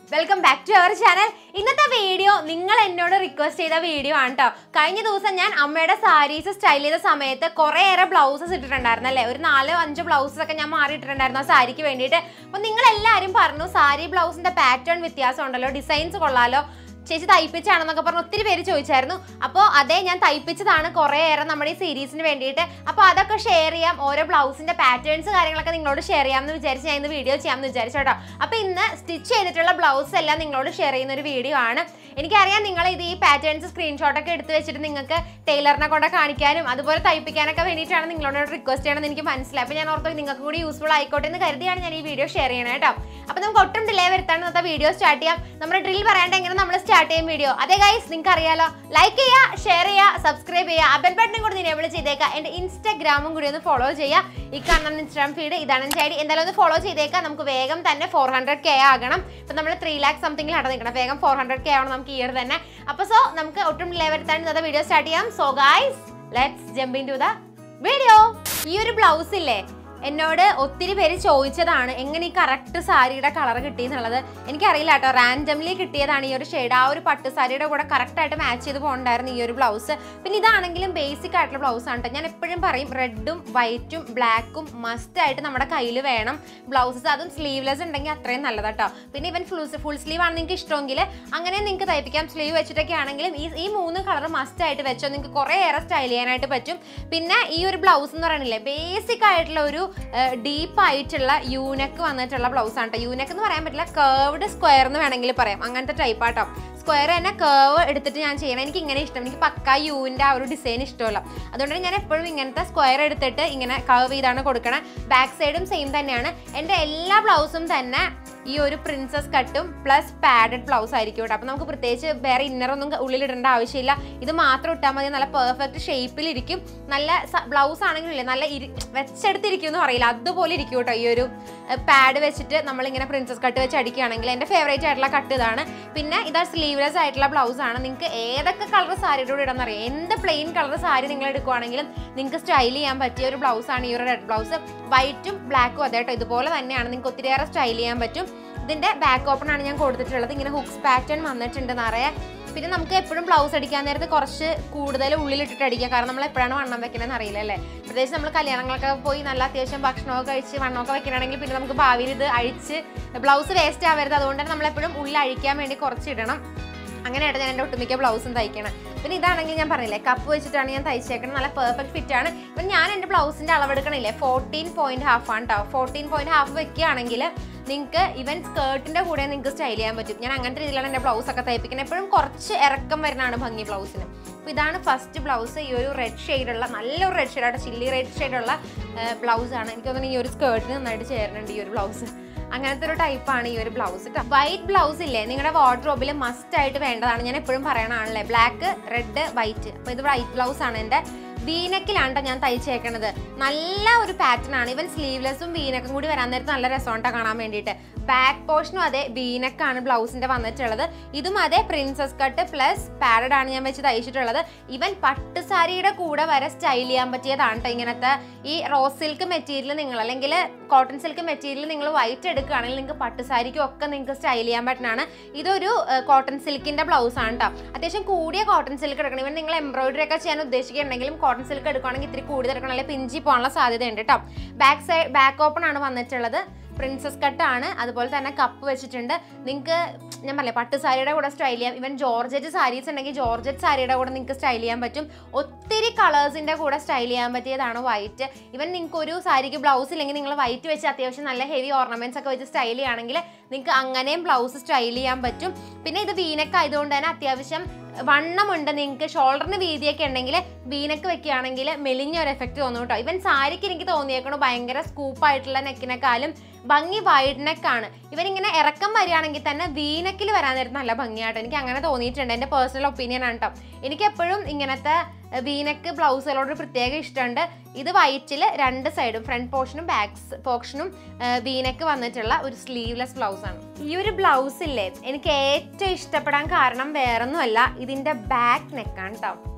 Welcome back to our channel ഇന്നത്തെ video നിങ്ങൾ എന്നോട് റിക്വസ്റ്റ് ചെയ്ത വീഡിയോ ആണ് കേട്ടോ കഴിഞ്ഞ ദിവസം ഞാൻ അമ്മയുടെ സാരീസ് സ്റ്റൈൽ ചെയ്ത സമയത്ത് കുറേയേറെ ബ്ലൗസസ് ഇട്ടിട്ടുണ്ടായിരുന്നു അല്ലേ ഒരു നാലോ അഞ്ചോ ബ്ലൗസസ് ഒക്കെ ഞാൻ മാറി ഇട്ടിട്ടുണ്ടായിരുന്നു ആ സാരിക്ക് വേണ്ടിയിട്ട് അപ്പോൾ നിങ്ങൾ എല്ലാവരും പറഞ്ഞു സാരി ബ്ലൗസിന്റെ പാറ്റേൺ വ്യത്യാസം ഉണ്ടല്ലോ ഡിസൈൻസ് കൊള്ളാലോ ചേച്ചി തയ്പ്പിച്ചാണെന്നൊക്കെ പറഞ്ഞ് ഒത്തിരി പേര് ചോദിച്ചായിരുന്നു അപ്പോൾ അതേ ഞാൻ തയ്പ്പിച്ചതാണ് കുറേയേറെ നമ്മുടെ ഈ സീരീസിന് വേണ്ടിയിട്ട് അപ്പോൾ അതൊക്കെ ഷെയർ ചെയ്യാം ഓരോ ബ്ലൗസിന്റെ പാറ്റേൺസ് കാര്യങ്ങളൊക്കെ നിങ്ങളോട് ഷെയർ ചെയ്യാമെന്ന് വിചാരിച്ച് ഞാൻ ഇന്ന് വീഡിയോ ചെയ്യാമെന്ന് വിചാരിച്ചു കേട്ടോ അപ്പോൾ ഇന്ന് സ്റ്റിച്ച് ചെയ്തിട്ടുള്ള ബ്ലൗസ് എല്ലാം നിങ്ങളോട് ഷെയർ ചെയ്യുന്ന ഒരു വീഡിയോ ആണ് എനിക്കറിയാം നിങ്ങൾ ഇത് ഈ പാറ്റേൺസ് സ്ക്രീൻഷോട്ട് ഒക്കെ എടുത്ത് വെച്ചിട്ട് നിങ്ങൾക്ക് ടൈലറിനെ കൊണ്ട് കാണിക്കാനും അതുപോലെ തയ്പ്പിക്കാനൊക്കെ വേണ്ടിയിട്ടാണ് നിങ്ങളോട് റിക്വസ്റ്റ് ചെയ്യണമെന്ന് എനിക്ക് മനസ്സിലായി അപ്പോൾ ഞാൻ ഓർത്തു നിങ്ങൾക്ക് കൂടി യൂസ്ഫുൾ ആയിക്കോട്ടെ എന്ന് കരുതിയാണ് ഞാൻ ഈ വീഡിയോ ഷെയർ ചെയ്യണത് കേട്ടോ അപ്പോൾ നമുക്ക് ഒട്ടും ഡിലേ വരുത്താണ് ഇന്നത്തെ വീഡിയോ സ്റ്റാർട്ട് ചെയ്യാം നമ്മുടെ ഡ്രിൽ പറയാണ്ട് എങ്ങനെ നമ്മൾ സ്റ്റാർട്ട് ചെയ്യും വീഡിയോ അതേ ഗൈസ് നിങ്ങൾക്ക് അറിയാലോ ലൈക്ക് ചെയ്യുക ഷെയർ ചെയ്യുക സബ്സ്ക്രൈബ് ചെയ്യുക ആ ബെൽ ബട്ടനും കൂടി എനേബിൾ ചെയ്തേക്കുക എൻ്റെ ഇൻസ്റ്റാഗ്രാമും കൂടി ഒന്ന് ഫോളോ ചെയ്യുക ഈ കാണുന്ന ഇൻസ്റ്റാഗ്രാം ഫീഡ് ഇതാണ് എൻ്റെ ഐ ഡി എന്തായാലും ഒന്ന് ഫോളോ ചെയ്തേക്കാം നമുക്ക് വേഗം തന്നെ ഫോർ ഹൺഡ്രഡ് കെ ആകണം ഇപ്പം നമ്മൾ ത്രീ ലാക്ക് സംതിങ്ങിൽ അട നിൽക്കണം വേഗം ഫോർ ഹൺഡ്രഡ് കെ ആവണം നമുക്ക് ഇയർ തന്നെ അപ്പോൾ സോ നമുക്ക് ഒട്ടും ഡിലേ വരുത്താൻ ഇന്നത്തെ വീഡിയോ സ്റ്റാർട്ട് ചെയ്യാം so guys let's jump into the video ഈ ഒരു ബ്ലൗസ് ഇല്ലേ എന്നോട് ഒത്തിരി പേര് ചോദിച്ചതാണ് എങ്ങനെ ഈ കറക്റ്റ് സാരിയുടെ കളർ കിട്ടിയെന്നുള്ളത് എനിക്കറിയില്ല കേട്ടോ റാൻഡംലി കിട്ടിയതാണ് ഈ ഒരു ഷെയ്ഡ് ആ ഒരു പട്ട് സാരിയുടെ കൂടെ കറക്റ്റ് ആയിട്ട് മാച്ച് ചെയ്ത് പോകണ്ടായിരുന്നു ഈ ഒരു ബ്ലൗസ് പിന്നെ ഇതാണെങ്കിലും ബേസിക് ആയിട്ടുള്ള ബ്ലൗസ് ആണ് കേട്ടോ ഞാൻ എപ്പോഴും പറയും റെഡും വൈറ്റും ബ്ലാക്കും മസ്റ്റ് ആയിട്ട് നമ്മുടെ കയ്യിൽ വേണം ബ്ലൗസസ് അതും സ്ലീവ്ലെസ് ഉണ്ടെങ്കിൽ അത്രയും നല്ലത് കേട്ടോ പിന്നെ ഇവൻ ഫുൾ ഫുൾ സ്ലീവ് ആണ് നിങ്ങൾക്ക് ഇഷ്ടമെങ്കിൽ അങ്ങനെ നിങ്ങൾക്ക് തയ്പ്പിക്കാം സ്ലീവ് വെച്ചിട്ടൊക്കെ ആണെങ്കിലും ഈ ഈ മൂന്ന് കളർ മസ്റ്റ് ആയിട്ട് വെച്ചോ നിങ്ങൾക്ക് കുറേ ഏറെ സ്റ്റൈൽ ചെയ്യാനായിട്ട് പറ്റും പിന്നെ ഈ ഒരു ബ്ലൗസ് എന്ന് പറയുന്നില്ലേ ബേസിക് ആയിട്ടുള്ള ഒരു ഡീപ്പ് ആയിട്ടുള്ള യൂനക്ക് വന്നിട്ടുള്ള ബ്ലൗസ് ആണ് കേട്ടോ യൂനക്ക് എന്ന് പറയാൻ പറ്റില്ല കേർവ്ഡ് സ്ക്വയർ എന്ന് വേണമെങ്കിൽ പറയാം അങ്ങനത്തെ ടൈപ്പ് ആട്ടോ സ്ക്വയർ തന്നെ കേർവ് എടുത്തിട്ട് ഞാൻ ചെയ്യണം എനിക്ക് ഇങ്ങനെ ഇഷ്ടം എനിക്ക് പക്ക യൂവിൻ്റെ ആ ഒരു ഡിസൈൻ ഇഷ്ടമല്ല അതുകൊണ്ട് ഞാൻ എപ്പോഴും ഇങ്ങനത്തെ സ്ക്വയർ എടുത്തിട്ട് ഇങ്ങനെ കർവ് ചെയ്താണ് കൊടുക്കണത് ബാക്ക് സൈഡും സെയിം തന്നെയാണ് എൻ്റെ എല്ലാ ബ്ലൗസും തന്നെ ഈ ഒരു പ്രിൻസസ് കട്ടും പ്ലസ് പാഡഡ് ബ്ലൗസ് ആയിരിക്കും കേട്ടോ അപ്പോൾ നമുക്ക് പ്രത്യേകിച്ച് വേറെ ഇന്നറൊന്നും ഉള്ളിലിടേണ്ട ആവശ്യമില്ല ഇത് മാത്രം ഇട്ടാൽ മതി നല്ല പെർഫെക്റ്റ് ഷേപ്പിലിരിക്കും നല്ല ബ്ലൗസ് ആണെങ്കിലേ നല്ല ഇരി വെച്ചെടുത്തിരിക്കും എന്ന് പറയില്ല അതുപോലെ ഇരിക്കും കേട്ടോ ഈ ഒരു പാഡ് വെച്ചിട്ട് നമ്മളിങ്ങനെ പ്രിൻസസ് കട്ട് വെച്ച് അടിക്കുകയാണെങ്കിൽ എൻ്റെ ഫേവറേറ്റ് ആയിട്ടുള്ള കട്ട് ഇതാണ് പിന്നെ ഇതാ സ്ലീവ്ലെസ് ആയിട്ടുള്ള ബ്ലൗസ് ആണ് നിങ്ങൾക്ക് ഏതൊക്കെ കളർ സാരിയുടെ കൂടെ ഇടാൻ അറിയാം എന്ത് പ്ലെയിൻ കളർ സാരി നിങ്ങൾ എടുക്കുവാണെങ്കിലും നിങ്ങൾക്ക് സ്റ്റൈൽ ചെയ്യാൻ പറ്റിയ ഒരു ബ്ലൗസ് ആണ് ഈ ഒരു റെഡ് ബ്ലൗസ് വൈറ്റും ബ്ലാക്കും അതെ കേട്ടോ ഇതുപോലെ തന്നെയാണ് നിങ്ങൾക്ക് ഒത്തിരിയേറെ സ്റ്റൈൽ ചെയ്യാൻ പറ്റും ഇതിന്റെ ബാക്ക് ഓപ്പൺ ആണ് ഞാൻ കൊടുത്തിട്ടുള്ളത് ഇങ്ങനെ ഹുക്സ് പാറ്റേൺ വന്നിട്ടുണ്ട് നിറയെ പിന്നെ നമുക്ക് എപ്പോഴും ബ്ലൗസ് അടിക്കാൻ നേരത്ത് കുറച്ച് കൂടുതൽ ഉള്ളിലിട്ടിട്ട് അടിക്കുക കാരണം നമ്മൾ എപ്പോഴാണ് വണ്ണം വെക്കണമെന്ന് അറിയില്ല അല്ലേ പ്രത്യേകിച്ച് നമ്മൾ കല്യാണങ്ങളൊക്കെ പോയി നല്ല അത്യാവശ്യം ഭക്ഷണമൊക്കെ കഴിച്ച് വണ്ണമൊക്കെ വെക്കണമെങ്കിൽ പിന്നെ നമുക്ക് ഭാവിയിൽ ഇത് അഴിച്ച് ബ്ലൗസ് വേസ്റ്റ് ആവരുത് അതുകൊണ്ട് തന്നെ നമ്മൾ എപ്പോഴും ഉള്ളിൽ അഴിക്കാൻ വേണ്ടി കുറച്ചിടണം അങ്ങനെയായിട്ട് ഞാൻ എൻ്റെ ഒട്ടുമിക്ക ബ്ലൗസും തയ്ക്കണം പിന്നെ ഇതാണെങ്കിൽ ഞാൻ പറഞ്ഞില്ലേ കപ്പ് വെച്ചിട്ടാണ് ഞാൻ തയ്ച്ചേക്കുന്നത് നല്ല പെർഫെക്റ്റ് ഫിറ്റ് ആണ് ഇപ്പം ഞാൻ എൻ്റെ ബ്ലൗസിൻ്റെ അളവെടുക്കണില്ലേ ഫോർട്ടീൻ പോയിന്റ് ഹാഫ് ആണ് കേട്ടോ ഫോർട്ടീൻ പോയിന്റ് ഹാഫ് വെക്കുകയാണെങ്കിൽ നിങ്ങൾക്ക് ഇവൻ സ്കേർട്ടിൻ്റെ കൂടെ നിങ്ങൾക്ക് സ്റ്റൈൽ ചെയ്യാൻ പറ്റും ഞാൻ അങ്ങനത്തെ രീതിയിലാണ് എൻ്റെ ബ്ലൗസ് ഒക്കെ തയ്പ്പിക്കുന്നത് എപ്പോഴും കുറച്ച് ഇറക്കം വരുന്നതാണ് ഭംഗി ബ്ലൗസിന് അപ്പോൾ ഇതാണ് ഫസ്റ്റ് ബ്ലൗസ് ഈ ഒരു റെഡ് ഷെയ്ഡുള്ള നല്ലൊരു റെഡ് ഷെയ്ഡായിട്ട് ചില്ലി റെഡ് ഷെയ്ഡുള്ള ബ്ലൗസാണ് എനിക്ക് തോന്നുന്നു ഈ ഒരു സ്കേർട്ടിന് നന്നായിട്ട് ചേരുന്നുണ്ട് ഈ ഒരു ബ്ലൗസ് അങ്ങനത്തെ ഒരു ടൈപ്പാണ് ഈ ഒരു ബ്ലൗസ് വൈറ്റ് ബ്ലൗസ് ഇല്ലേ നിങ്ങളുടെ വാർഡ്രോബിൽ മസ്റ്റ് ആയിട്ട് വേണ്ടതാണ് ഞാൻ എപ്പോഴും പറയണതാണല്ലേ ബ്ലാക്ക് റെഡ് വൈറ്റ് അപ്പോൾ ഇത് വൈറ്റ് ബ്ലൗസ് ആണ് എൻ്റെ വീനക്കിലാണ് ഞാൻ തയ്ച്ചേക്കണത് നല്ല ഒരു പാറ്റേൺ ആണ് ഇവൻ സ്ലീവ്ലെസ്സും വീനക്കും കൂടി വരാൻ നേരത്ത് നല്ല രസമുണ്ടാ കാണാൻ വേണ്ടിയിട്ട് ബാക്ക് പോർഷനും അതെ വീനക്കാണ് ബ്ലൗസിന്റെ വന്നിട്ടുള്ളത് ഇതും അതെ പ്രിൻസസ് കട്ട് പ്ലസ് പാഡഡ് ആണ് ഞാൻ വെച്ച് തയ്ച്ചിട്ടുള്ളത് ഇവൻ പട്ട് സാരിയുടെ കൂടെ വരെ സ്റ്റൈൽ ചെയ്യാൻ പറ്റിയതാണ് കേട്ടോ ഇങ്ങനത്തെ ഈ റോസ് സിൽക്ക് മെറ്റീരിയൽ നിങ്ങൾ അല്ലെങ്കിൽ കോട്ടൺ സിൽക്ക് മെറ്റീരിയൽ നിങ്ങൾ വൈറ്റ് എടുക്കുകയാണെങ്കിൽ നിങ്ങൾക്ക് പട്ട് സാരിക്കും ഒക്കെ നിങ്ങൾക്ക് സ്റ്റൈൽ ചെയ്യാൻ പറ്റുന്നതാണ് ഇതൊരു കോട്ടൺ സിൽക്കിന്റെ ബ്ലൗസ് ആണ് കേട്ടോ അത്യാവശ്യം കൂടിയ കോട്ടൺ സിൽക്ക് എടുക്കണം ഇവൻ നിങ്ങൾ എംബ്രോയിഡറി ഒക്കെ ചെയ്യാൻ ഉദ്ദേശിക്കുന്നുണ്ടെങ്കിലും കോട്ടൺ സിൽക്ക് എടുക്കുകയാണെങ്കിൽ ഇത്തിരി കൂടുതൽ എടുക്കണം അല്ലെങ്കിൽ പിഞ്ചി പോകാനുള്ള സാധ്യതയുണ്ട് കേട്ടോ ബാക്ക് സൈഡ് ബാക്ക് ഓപ്പൺ ആണ് വന്നിട്ടുള്ളത് പ്രിൻസസ് കട്ടാണ് അതുപോലെ തന്നെ കപ്പ് വെച്ചിട്ടുണ്ട് നിങ്ങൾക്ക് ഞാൻ പറയാം പട്ട് സാരിയുടെ കൂടെ സ്റ്റൈൽ ചെയ്യാം ഇവൻ ജോർജറ്റ് സാരീസ് ഉണ്ടെങ്കിൽ ജോർജറ്റ് സാരിയുടെ കൂടെ നിങ്ങൾക്ക് സ്റ്റൈൽ ചെയ്യാൻ പറ്റും ഒത്തിരി കളേഴ്സിൻ്റെ കൂടെ സ്റ്റൈൽ ചെയ്യാൻ പറ്റിയതാണ് വൈറ്റ് ഇവൻ നിങ്ങൾക്ക് ഒരു സാരിക്ക് ബ്ലൗസ് ഇല്ലെങ്കിൽ നിങ്ങൾ വൈറ്റ് വെച്ച് അത്യാവശ്യം നല്ല ഹെവി ഓർണമെന്റ്സ് ഒക്കെ വെച്ച് സ്റ്റൈൽ ചെയ്യുകയാണെങ്കിൽ നിങ്ങൾക്ക് അങ്ങനെയും ബ്ലൗസ് സ്റ്റൈൽ ചെയ്യാൻ പറ്റും പിന്നെ ഇത് വീനക്ക് ആയതുകൊണ്ട് തന്നെ അത്യാവശ്യം വണ്ണമുണ്ട് നിങ്ങൾക്ക് ഷോൾഡറിന് വീതിയൊക്കെ ഉണ്ടെങ്കിൽ വീനക്ക് വെക്കുകയാണെങ്കിൽ മെലിഞ്ഞ ഒരു എഫക്റ്റ് തോന്നും കേട്ടോ ഇവൻ സാരിക്ക് എനിക്ക് തോന്നിയേക്കണു ഭയങ്കര സ്കൂപ്പായിട്ടുള്ള നെക്കിനെക്കാളും ഭംഗി വൈഡ് നെക്കാണ് ഇവനിങ്ങനെ ഇറക്കം വരികയാണെങ്കിൽ തന്നെ വീനക്കിൽ വരാൻ നേരത്ത് നല്ല ഭംഗിയാട്ടോ എനിക്ക് അങ്ങനെ തോന്നിയിട്ടുണ്ട് എൻ്റെ പേഴ്സണൽ ഒപ്പീനിയൻ ആണ് കേട്ടോ എനിക്ക് എപ്പോഴും ഇങ്ങനത്തെ വീനക്ക് ബ്ലൗസുകളോട് പ്രത്യേക ഇഷ്ടമുണ്ട് ഇത് വൈറ്റിൽ രണ്ട് സൈഡും ഫ്രണ്ട് പോർഷനും ബാക്ക് പോർഷനും വീനക്ക് വന്നിട്ടുള്ള ഒരു സ്ലീവ്ലെസ് ബ്ലൗസ് ആണ് ഈ ഒരു ബ്ലൗസ് ഇല്ലേ എനിക്ക് ഏറ്റവും ഇഷ്ടപ്പെടാൻ കാരണം വേറൊന്നുമല്ല ഇതിൻ്റെ ബാക്ക് നെക്കാണ് കേട്ടോ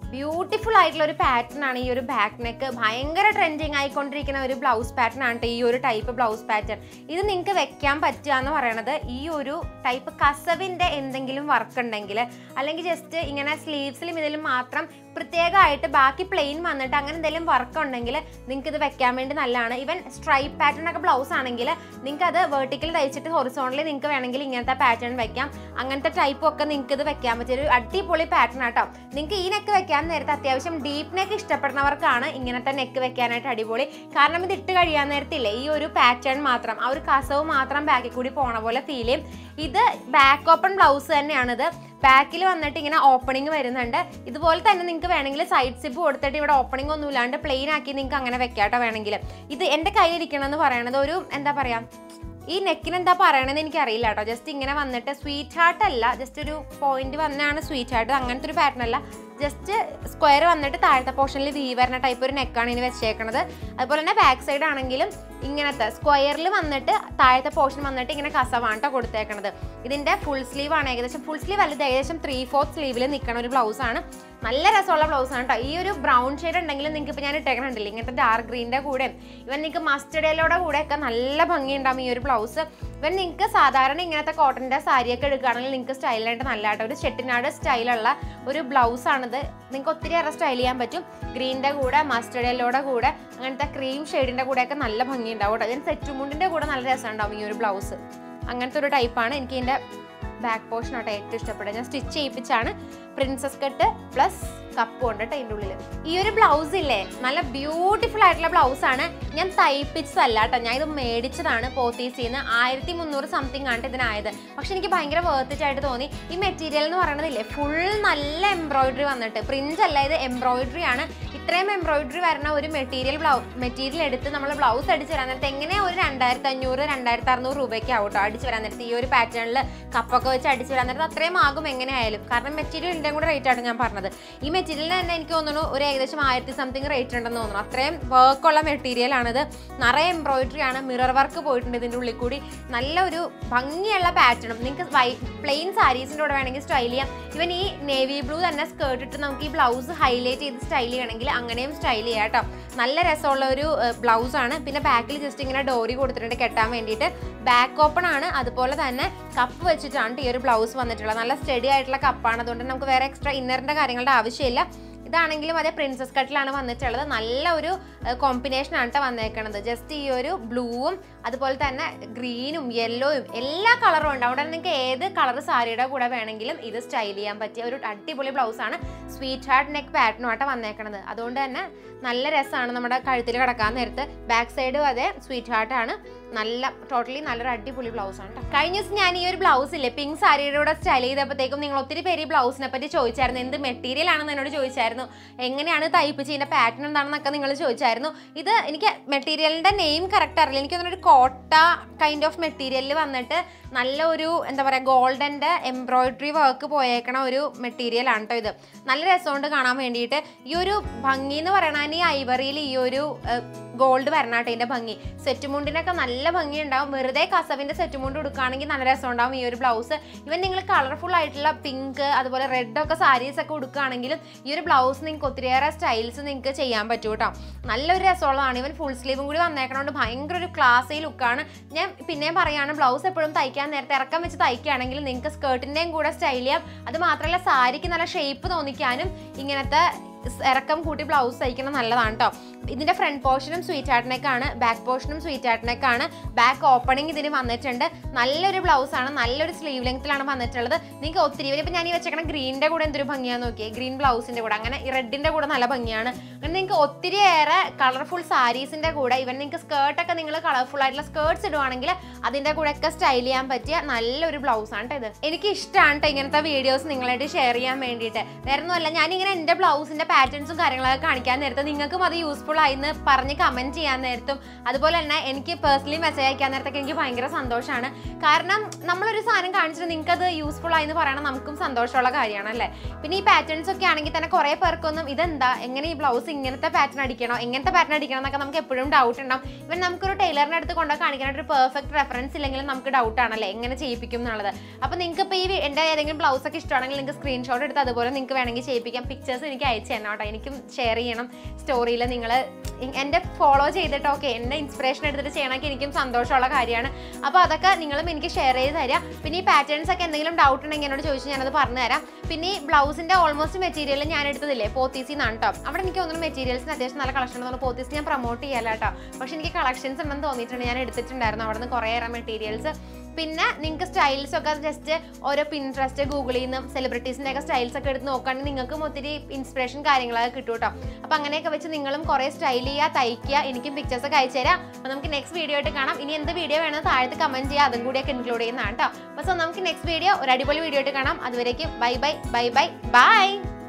ബ്യൂട്ടിഫുൾ ആയിട്ടുള്ള ഒരു പാറ്റേൺ ആണ് ഈ ഒരു ബാക്ക് നെക്ക് ഭയങ്കര ട്രെൻഡിങ് ആയിക്കൊണ്ടിരിക്കുന്ന ഒരു ബ്ലൗസ് പാറ്റേൺ ആണ് ട്ടോ ഈ ഒരു ടൈപ്പ് ബ്ലൗസ് പാറ്റേൺ ഇത് നിങ്ങൾക്ക് വെക്കാൻ പറ്റുക എന്ന് പറയണത് ഈ ഒരു ടൈപ്പ് കസവിൻ്റെ എന്തെങ്കിലും വർക്ക് ഉണ്ടെങ്കിൽ അല്ലെങ്കിൽ ജസ്റ്റ് ഇങ്ങനെ സ്ലീവ്സിലും ഇതിലും മാത്രം പ്രത്യേകമായിട്ട് ബാക്കി പ്ലെയിൻ വന്നിട്ട് അങ്ങനെ എന്തെങ്കിലും വർക്ക് ഉണ്ടെങ്കിൽ നിങ്ങൾക്ക് ഇത് വെക്കാൻ വേണ്ടി നല്ലതാണ് ഈവൻ സ്ട്രൈപ്പ് പാറ്റേൺ ഒക്കെ ബ്ലൗസ് ആണെങ്കിൽ നിങ്ങൾക്ക് അത് വെർട്ടിക്കൽ തയ്ച്ചിട്ട് ഹൊറിസോണിൽ നിങ്ങൾക്ക് വേണമെങ്കിൽ ഇങ്ങനത്തെ പാറ്റേൺ വെക്കാം അങ്ങനത്തെ ടൈപ്പ് ഒക്കെ നിങ്ങൾക്ക് ഇത് വെക്കാൻ പറ്റിയ ഒരു അടിപൊളി പാറ്റേൺ ആട്ടോ നിങ്ങൾക്ക് ഈ നെക്ക് വെക്കാൻ നേരത്തെ അത്യാവശ്യം ഡീപ്പ് നെക്ക് ഇഷ്ടപ്പെടുന്നവർക്കാണ് ഇങ്ങനത്തെ നെക്ക് വെക്കാനായിട്ട് അടിപൊളി കാരണം ഇത് ഇട്ട് കഴിയാൻ നേരത്തില്ലേ ഈ ഒരു പാറ്റേൺ മാത്രം ആ ഒരു കസവ് മാത്രം ബാക്കിൽ കൂടി പോണ പോലെ ഫീൽ ചെയ്യും ഇത് ബാക്ക് ഓപ്പൺ ബ്ലൗസ് തന്നെയാണിത് ബാക്കിൽ വന്നിട്ട് ഇങ്ങനെ ഓപ്പണിംഗ് വരുന്നുണ്ട് ഇതുപോലെ തന്നെ നിങ്ങൾക്ക് വേണമെങ്കിൽ സൈഡ് സിപ്പ് കൊടുത്തിട്ട് ഇവിടെ ഓപ്പണിംഗ് ഒന്നും ഇല്ലാണ്ട് പ്ലെയിൻ ആക്കി നിങ്ങൾക്ക് അങ്ങനെ വെക്കാട്ടോ വേണമെങ്കിൽ ഇത് എൻ്റെ കയ്യിലിരിക്കണം എന്ന് പറയണത് ഒരു എന്താ പറയാ ഈ നെക്കിന് എന്താ പറയണമെന്ന് എനിക്ക് അറിയില്ല കേട്ടോ ജസ്റ്റ് ഇങ്ങനെ വന്നിട്ട് സ്വീറ്റ് ഹാർട്ട് അല്ല ജസ്റ്റ് ഒരു പോയിന്റ് വന്നാണ് സ്വീറ്റ് ഹാർട്ട് അങ്ങനത്തെ ഒരു പാറ്റേൺ അല്ല ജസ്റ്റ് സ്ക്വയർ വന്നിട്ട് താഴത്തെ പോർഷനിൽ വി വരുന്ന ടൈപ്പ് ഒരു നെക്കാണ് ഇനി വെച്ചേക്കണത് അതുപോലെ തന്നെ ബാക്ക് സൈഡ് ആണെങ്കിലും ഇങ്ങനത്തെ സ്ക്വയറിൽ വന്നിട്ട് താഴത്തെ പോർഷൻ വന്നിട്ട് ഇങ്ങനെ കസവാണ്ട കൊടുത്തേക്കണത് ഇതിന്റെ ഫുൾ സ്ലീവ് ആണ് ഏകദേശം ഫുൾ സ്ലീവ് അല്ല ഇത് ഏകദേശം ത്രീ ഫോർത്ത് സ്ലീവിൽ നിൽക്കുന്ന ഒരു ബ്ലൗസ് ആണ് നല്ല രസമുള്ള ബ്ലൗസ് ആണ് കേട്ടോ ഈ ഒരു ബ്രൗൺ ഷെയ്ഡ് ഉണ്ടെങ്കിലും നിങ്ങൾക്ക് ഇപ്പോൾ ഞാൻ ഇട്ടേക്കണുണ്ടല്ലോ ഇങ്ങനത്തെ ഡാർക്ക് ഗ്രീനിന്റെ കൂടെ ഇവൻ നിങ്ങൾക്ക് മസ്റ്റർഡ് യെല്ലോടെ കൂടെ ഒക്കെ നല്ല ഭംഗിയുണ്ടാവും ഈ ഒരു ബ്ലൗസ് ഇവൻ നിങ്ങൾക്ക് സാധാരണ ഇങ്ങനത്തെ കോട്ടന്റെ സാരിയൊക്കെ എടുക്കുകയാണെങ്കിൽ നിങ്ങൾക്ക് സ്റ്റൈലായിട്ട് നല്ല കേട്ടോ ഒരു ചെട്ടിനാട് സ്റ്റൈലുള്ള ഒരു ബ്ലൗസ് ആണിത് നിങ്ങൾക്ക് ഒത്തിരി ഏറെ സ്റ്റൈൽ ചെയ്യാൻ പറ്റും ഗ്രീനിന്റെ കൂടെ മസ്റ്റർഡ് യെല്ലോടെ കൂടെ അങ്ങനത്തെ ക്രീം ഷെയ്ഡിന്റെ കൂടെ ഒക്കെ നല്ല ഭംഗി ഉണ്ടാവും കേട്ടോ ഇതിന് സെറ്റുമുണ്ടിന്റെ കൂടെ നല്ല രസം ഉണ്ടാവും ഈ ഒരു ബ്ലൗസ് അങ്ങനത്തെ ഒരു ടൈപ്പാണ് എനിക്ക് ഇതിന്റെ ബാക്ക് പോർഷൻ ആട്ടോ ഏറ്റവും ഇഷ്ടപ്പെടുക ഞാൻ സ്റ്റിച്ച് ചെയ്യിപ്പിച്ചാണ് പ്രിൻസസ് കട്ട് പ്ലസ് കപ്പ് കൊണ്ട് കേട്ടോ ഇതിൻ്റെ ഉള്ളിൽ ഈ ഒരു ബ്ലൗസ് ഇല്ലേ നല്ല ബ്യൂട്ടിഫുൾ ആയിട്ടുള്ള ബ്ലൗസ് ആണ് ഞാൻ തയ്പ്പിച്ചതല്ല കേട്ടോ ഞാൻ ഇത് മേടിച്ചതാണ് പോത്തീസിൽ നിന്ന് ആയിരത്തി മുന്നൂറ് സംതിങ് ആണ് ഇതിനായത് പക്ഷെ എനിക്ക് ഭയങ്കര വേർത്തിറ്റ് ആയിട്ട് തോന്നി ഈ മെറ്റീരിയൽ എന്ന് പറയുന്നതില്ലേ ഫുൾ നല്ല എംബ്രോയിഡറി വന്നിട്ട് പ്രിന്റ് അല്ല ഇത് എംബ്രോയിഡറി ആണ് ഇത്രയും എംബ്രോയിഡറി വരുന്ന ഒരു മെറ്റീരിയൽ ബ്ലൗ മെറ്റീരിയൽ എടുത്ത് നമ്മൾ ബ്ലൗസ് അടിച്ച് വരാൻ നേരത്തെ എങ്ങനെ ഒരു രണ്ടായിരത്തി അഞ്ഞൂറ് രണ്ടായിരത്തി അറുന്നൂറ് രൂപയ്ക്ക് ആവും കേട്ടോ അടിച്ച് വരാൻ നേരത്തെ ഈ ഒരു പാറ്റേണിൽ കപ്പൊക്കെ വെച്ച് അടിച്ച് വരാൻ നേരത്തെ അത്രയും ആകും എങ്ങനെയായാലും കാരണം മെറ്റീരിയലിൻ്റെ കൂടെ റേറ്റ് ആണ് ഞാൻ പറഞ്ഞത് ഈ മെറ്റീരിയലിന് തന്നെ എനിക്ക് തോന്നുന്നു ഒരു ഏകദേശം ആയിരത്തി സംതിങ് റേറ്റ് ഉണ്ടെന്ന് തോന്നുന്നു അത്രയും വർക്കുള്ള മെറ്റീരിയൽ ആണിത് നിറയെ എംബ്രോയിഡറി ആണ് മിറർ വർക്ക് പോയിട്ടുണ്ട് ഇതിൻ്റെ ഉള്ളിൽ കൂടി നല്ല ഒരു ഭംഗിയുള്ള പാറ്റേണും നിങ്ങൾക്ക് വൈ പ്ലെയിൻ സാരീസിൻ്റെ കൂടെ വേണമെങ്കിൽ സ്റ്റൈൽ ചെയ്യാം ഇവൻ ഈ നേവി ബ്ലൂ തന്നെ സ്കേർട്ട് ഇട്ട് നമുക്ക് ഈ ബ്ലൗസ് ഹൈലൈറ്റ് ചെയ്ത് സ്റ്റൈൽ ചെയ്യണമെങ്കിൽ അങ്ങനെയും സ്റ്റൈൽ ചെയ്യാം കേട്ടോ നല്ല രസമുള്ള ഒരു ബ്ലൗസ് ആണ് പിന്നെ ബാക്കിൽ ജസ്റ്റ് ഇങ്ങനെ ഡോറി കൊടുത്തിട്ടുണ്ട് കെട്ടാൻ വേണ്ടിയിട്ട് ബാക്ക് ഓപ്പൺ ആണ് അതുപോലെ തന്നെ കപ്പ് വെച്ചിട്ടാണ് ഈ ഒരു ബ്ലൗസ് വന്നിട്ടുള്ളത് നല്ല സ്റ്റഡി ആയിട്ടുള്ള കപ്പാണ് അതുകൊണ്ട് നമുക്ക് വേറെ എക്സ്ട്രാ ഇന്നറിൻ്റെ കാര്യങ്ങളുടെ ആവശ്യമില്ല ഇതാണെങ്കിലും അതേ പ്രിൻസസ് കട്ടിലാണ് വന്നിട്ടുള്ളത് നല്ല ഒരു കോമ്പിനേഷൻ ആണ് കേട്ടോ വന്നേക്കണത് ജസ്റ്റ് ഈ ഒരു ബ്ലൂവും അതുപോലെ തന്നെ ഗ്രീനും യെല്ലോയും എല്ലാ കളറും ഉണ്ട് അവിടെ നിങ്ങൾക്ക് ഏത് കളർ സാരിയുടെ കൂടെ വേണമെങ്കിലും ഇത് സ്റ്റൈൽ ചെയ്യാൻ പറ്റിയ ഒരു അടിപൊളി ബ്ലൗസാണ് സ്വീറ്റ് ഹാർട്ട് നെക്ക് പാറ്റേണുമായിട്ട് വന്നേക്കണത് അതുകൊണ്ട് തന്നെ നല്ല രസമാണ് നമ്മുടെ കഴുത്തിൽ കിടക്കാൻ നേരത്ത് ബാക്ക് സൈഡും അതെ സ്വീറ്റ് ഹാർട്ട് ആണ് നല്ല ടോട്ടലി നല്ലൊരു അടിപൊളി ബ്ലൗസ് ആണ് ട്ടോ. കഴിഞ്ഞ ദിവസം ഞാൻ ഈ ഒരു ബ്ലൗസ് ഇല്ലേ പിങ്ക് സാരിയുടെ കൂടെ സ്റ്റൈൽ ചെയ്തപ്പോഴത്തേക്കും നിങ്ങൾ ഒത്തിരി പേര് ഈ ബ്ലൗസിനെ പറ്റി ചോദിച്ചായിരുന്നു എന്ത് മെറ്റീരിയൽ ആണെന്ന് എന്നോട് ചോദിച്ചായിരുന്നു എങ്ങനെയാണ് തയ്പ്പിച്ച് ഇതിന്റെ പാറ്റേൺ എന്താണെന്നൊക്കെ നിങ്ങൾ ചോദിച്ചായിരുന്നു ഇത് എനിക്ക് മെറ്റീരിയലിന്റെ നെയിം കറക്റ്റ് അറിയില്ല എനിക്ക് തോന്നുന്നു ഒരു കോട്ട കൈൻഡ് ഓഫ് മെറ്റീരിയലിൽ വന്നിട്ട് നല്ല ഒരു എന്താ പറയുക ഗോൾഡൻ്റെ എംബ്രോയിഡറി വർക്ക് പോയേക്കണ ഒരു മെറ്റീരിയൽ ആണ് കേട്ടോ ഇത് നല്ല രസമുണ്ട് കാണാൻ വേണ്ടിയിട്ട് ഈ ഒരു ഭംഗി എന്ന് പറയണ ഈ ഐവറിയിൽ ഈ ഒരു ഗോൾഡ് വരണാട്ടെ ഇതിന്റെ ഭംഗി സെറ്റ് മുണ്ടിനൊക്കെ നല്ല ഭംഗി ഉണ്ടാവും വെറുതെ കസവിന്റെ സെറ്റ് മുണ്ട് ഉടുക്കുകയാണെങ്കിൽ നല്ല രസം ഉണ്ടാവും ഈ ഒരു ബ്ലൗസ് ഇവൻ നിങ്ങൾ കളർഫുൾ ആയിട്ടുള്ള പിങ്ക് അതുപോലെ റെഡ് ഒക്കെ സാരീസ് ഒക്കെ ഉടുക്കുകയാണെങ്കിലും ഈ ഒരു ബ്ലൗസ് നിങ്ങൾക്ക് ഒത്തിരിയേറെ സ്റ്റൈൽസ് നിങ്ങൾക്ക് ചെയ്യാൻ പറ്റും കേട്ടോ നല്ലൊരു രസമുള്ളതാണ് ഇവൻ ഫുൾ സ്ലീവും കൂടി വന്നേക്കണോണ്ട് ഭയങ്കര ഒരു ക്ലാസ്സി ലുക്കാണ് ഞാൻ പിന്നെയും പറയാണ് ബ്ലൗസ് എപ്പോഴും തയ്ക്കാൻ നേരത്തെ ഇറക്കം വെച്ച് തയ്ക്കുകയാണെങ്കിൽ നിങ്ങൾക്ക് സ്കേർട്ടിൻ്റെയും കൂടെ സ്റ്റൈൽ ചെയ്യാം അത് മാത്രമല്ല സാരിക്ക് നല്ല ഷേപ്പ് തോന്നിക്കാനും ഇങ്ങനത്തെ സ് ഇറക്കം കൂട്ടി ബ്ലൗസ് തയ്ക്കണം നല്ലതാണ് കേട്ടോ ഇതിന്റെ ഫ്രണ്ട് പോർഷനും സ്വീറ്റ് ആർട്ടിനേക്കാണ് ബാക്ക് പോർഷനും സ്വീറ്റ് ആർട്ടിനേക്കാണ് ബാക്ക് ഓപ്പണിംഗ് ഇതിന് വന്നിട്ടുണ്ട് നല്ലൊരു ബ്ലൗസ് ആണ് നല്ലൊരു സ്ലീവ് ലെങ്ത്തിലാണ് വന്നിട്ടുള്ളത് നിങ്ങൾക്ക് ഒത്തിരി ഇപ്പം ഞാൻ ഈ വെച്ചേക്കണ ഗ്രീനിന്റെ കൂടെ എന്തൊരു ഭംഗിയാന്ന് നോക്കിയേ ഗ്രീൻ ബ്ലൗസിന്റെ കൂടെ അങ്ങനെ ഈ റെഡിന്റെ കൂടെ നല്ല ഭംഗിയാണ് അങ്ങനെ നിങ്ങൾക്ക് ഒത്തിരിയേറെ കളർഫുൾ സാരീസിന്റെ കൂടെ ഇവൻ നിങ്ങൾക്ക് സ്കേർട്ടൊക്കെ നിങ്ങൾ കളർഫുൾ ആയിട്ടുള്ള സ്കേർട്സ് ഇടുവാണെങ്കിൽ അതിന്റെ കൂടെ ഒക്കെ സ്റ്റൈൽ ചെയ്യാൻ പറ്റിയ നല്ലൊരു ബ്ലൗസ് ആണ് കേട്ടോ ഇത് എനിക്ക് ഇഷ്ടമാണ് കേട്ടോ ഇങ്ങനത്തെ വീഡിയോസ് നിങ്ങളായിട്ട് ഷെയർ ചെയ്യാൻ വേണ്ടിയിട്ട് വേറെ ഒന്നുമല്ല ഞാനിങ്ങനെ എൻ്റെ ബ്ലൗസിന്റെ പാറ്റേൺസും കാര്യങ്ങളൊക്കെ കാണിക്കാൻ നേരത്തെ നിങ്ങൾക്കും അത് യൂസ്ഫുൾ യൂസ്ഫുൾ ആയി എന്ന് പറഞ്ഞ് കമൻറ്റ് ചെയ്യാൻ നേരത്തും അതുപോലെ തന്നെ എനിക്ക് പേഴ്സണലി മെസ്സേജ് അയക്കാൻ നേരത്തൊക്കെ എനിക്ക് ഭയങ്കര സന്തോഷമാണ് കാരണം നമ്മളൊരു സാധനം കാണിച്ചിട്ട് നിങ്ങൾക്ക് അത് യൂസ്ഫുൾ ആയി എന്ന് പറയണം നമുക്കും സന്തോഷമുള്ള കാര്യമാണ് അല്ലേ പിന്നെ ഈ പാറ്റേൺസ് ഒക്കെ ആണെങ്കിൽ തന്നെ കുറേ പേർക്കൊന്നും ഇതെന്താ എങ്ങനെ ഈ ബ്ലൗസ് ഇങ്ങനത്തെ പാറ്റേൺ അടിക്കണോ എങ്ങനത്തെ പാറ്റേൺ അടിക്കണം എന്നൊക്കെ നമുക്ക് എപ്പോഴും ഡൗട്ട് ഉണ്ടാവും ഇവൻ നമുക്കൊരു ടൈലറിൻ്റെ അടുത്ത് കൊണ്ടുപോയി കാണിക്കാനായിട്ട് ഒരു പെർഫെക്റ്റ് റെഫറൻസ് ഇല്ലെങ്കിലും നമുക്ക് ഡൗട്ട് ആണല്ലേ എങ്ങനെ ചെയ്യിപ്പിക്കും എന്നുള്ളത് അപ്പോൾ നിങ്ങൾക്ക് ഇപ്പോൾ ഈ എൻ്റെ ഏതെങ്കിലും ബ്ലൗസ് ഒക്കെ ഇഷ്ടമാണെങ്കിൽ നിങ്ങൾക്ക് സ്ക്രീൻഷോട്ട് എടുത്ത് അതുപോലെ നിങ്ങൾക്ക് വേണമെങ്കിൽ ചെയ്യിപ്പിക്കാം പിക്ചേഴ്സ് എനിക്ക് അയച്ചു തരണം കേട്ടോ എനിക്കും ഷെയർ ചെയ്യണം സ്റ്റോറിയിൽ നിങ്ങൾ എൻ്റെ ഫോളോ ചെയ്തിട്ട് ഓക്കെ എൻ്റെ ഇൻസ്പിറേഷൻ എടുത്തിട്ട് ചെയ്യണമെങ്കിൽ എനിക്കും സന്തോഷമുള്ള കാര്യമാണ് അപ്പോൾ അതൊക്കെ നിങ്ങളും എനിക്ക് ഷെയർ ചെയ്ത് തരാം പിന്നെ ഈ പാറ്റേൺസ് ഒക്കെ എന്തെങ്കിലും ഡൗട്ട് ഉണ്ടെങ്കിൽ എന്നോട് ചോദിച്ചു ഞാനത് പറഞ്ഞു തരാം പിന്നെ ഈ ബ്ലൗസിൻ്റെ ഓൾമോസ്റ്റ് മെറ്റീരിയൽ ഞാൻ എടുത്തതില്ലേ പോത്തീസിൽ നിന്നാണ് കേട്ടോ അവിടെ എനിക്ക് തോന്നുന്നു മെറ്റീരിയൽസിന് അത്യാവശ്യം നല്ല കളക്ഷൻ ഉണ്ടെന്ന് പോത്തീസ് ഞാൻ പ്രൊമോട്ട് ചെയ്യാല കേട്ടോ പക്ഷെ എനിക്ക് കളക്ഷൻസ് ഉണ്ടെന്ന് തോന്നിയിട്ടുണ്ട് ഞാൻ എടുത്തിട്ടുണ്ടായിരുന്നു അവിടെ നിന്ന് കുറേയേറെ മെറ്റീരിയൽസ് പിന്നെ നിങ്ങൾക്ക് സ്റ്റൈൽസ് ഒക്കെ ജസ്റ്റ് ഓരോ പിൻട്രസ്റ്റ് ഗൂഗിളിൽ നിന്നും സെലിബ്രിറ്റീസിൻ്റെ ഒക്കെ സ്റ്റൈൽസ് ഒക്കെ എടുത്ത് നോക്കുകയാണെങ്കിൽ നിങ്ങൾക്കും ഒത്തിരി ഇൻസ്പിറേഷൻ കാര്യങ്ങളൊക്കെ കിട്ടും കേട്ടോ അപ്പോൾ അങ്ങനെയൊക്കെ വെച്ച് നിങ്ങളും കുറേ സ്റ്റൈൽ ചെയ്യുക തയ്ക്കുക എനിക്കും പിക്ചേഴ്സ് ഒക്കെ അയച്ചു തരാം അപ്പോൾ നമുക്ക് നെക്സ്റ്റ് വീഡിയോ ആയിട്ട് കാണാം ഇനി എന്ത് വീഡിയോ വേണമെന്ന് താഴത്ത് കമൻറ്റ് ചെയ്യുക അതും കൂടിയൊക്കെ ഇൻക്ലൂഡ് ചെയ്യുന്നതാണ് കേട്ടോ അപ്പോൾ സോ നമുക്ക് നെക്സ്റ്റ് വീഡിയോ ഒരു അടിപൊളി വീഡിയോ ആയിട്ട് കാണാം അതുവരേക്കും bye bye bye bye by